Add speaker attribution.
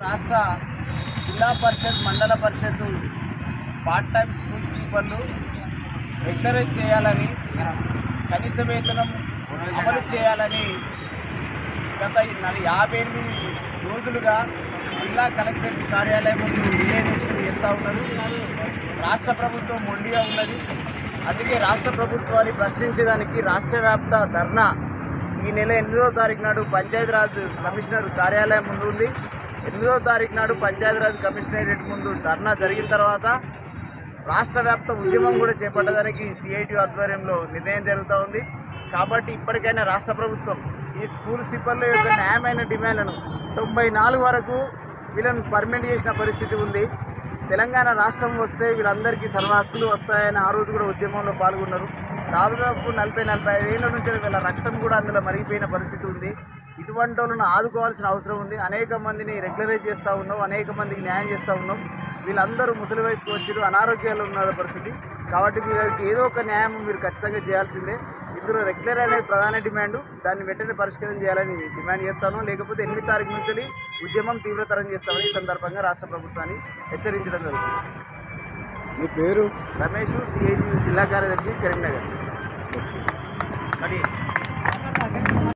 Speaker 1: రాష్ట్ర zilla parishad mandal parishad part time school స్లీపర్లు regularise చేయాలని కనీస వేతనం అమలు చేయాలని గత ఈ నెల యాభై ఎనిమిది రోజులుగా జిల్లా కలెక్టరేట్ కార్యాలయం ముందు రిలే దీక్షలు చేస్తూ ఉన్నారు రాష్ట్ర ప్రభుత్వం మొండిగా ఉన్నది అందుకే రాష్ట్ర ప్రభుత్వాన్ని ప్రశ్నించడానికి రాష్ట్ర వ్యాప్త ధర్నా ఈ నెల ఎనిమిదవ తారీఖు నాడు పంచాయతీరాజ్ కమిషనర్ కార్యాలయం ముందు ఉంది ఎనిమిదవ తారీఖు నాడు పంచాయతీరాజ్ కమిషనరేట్ ముందు ధర్నా జరిగిన తర్వాత రాష్ట్ర వ్యాప్త ఉద్యమం కూడా చేపట్టడానికి సిఐటి ఆధ్వర్యంలో నిర్ణయం జరుగుతూ ఉంది కాబట్టి ఇప్పటికైనా రాష్ట్ర ప్రభుత్వం ఈ స్కూల్ సిబ్బర్ల యొక్క న్యాయమైన డిమాండ్లను తొంభై నాలుగు వరకు వీళ్ళని పర్మనెంట్ చేసిన పరిస్థితి ఉంది తెలంగాణ రాష్ట్రం వస్తే వీళ్ళందరికీ సర్వ హక్కులు వస్తాయని ఆ రోజు కూడా ఉద్యమంలో పాల్గొన్నారు దాదాపు నలభై నలభై ఐదు ఏళ్ళ నుంచి వీళ్ళ రక్తం కూడా అందులో మరిగిపోయిన పరిస్థితి ఉంది ఇటువంటి వాళ్ళను ఆదుకోవాల్సిన అవసరం ఉంది అనేక మందిని రెగ్యులరైజ్ చేస్తూ ఉన్నాం అనేక మందికి న్యాయం చేస్తూ ఉన్నాం వీళ్ళందరూ ముసలి వయసుకు వచ్చారు అనారోగ్యాలు ఉన్న పరిస్థితి కాబట్టి వీళ్ళకి ఏదో ఒక న్యాయం మీరు ఖచ్చితంగా చేయాల్సిందే ఇందులో రెగ్యులర్ అనేది ప్రధాన డిమాండ్ దాన్ని వెంటనే పరిష్కారం చేయాలని డిమాండ్ చేస్తాను లేకపోతే ఎనిమిది తారీఖు నుంచి ఉద్యమం తీవ్రతరం చేస్తామని ఈ సందర్భంగా రాష్ట్ర ప్రభుత్వాన్ని హెచ్చరించడం జరుగుతుంది
Speaker 2: మీ పేరు
Speaker 1: రమేష్ సిఐటి జిల్లా కార్యదర్శి కరీంనగర్ మరి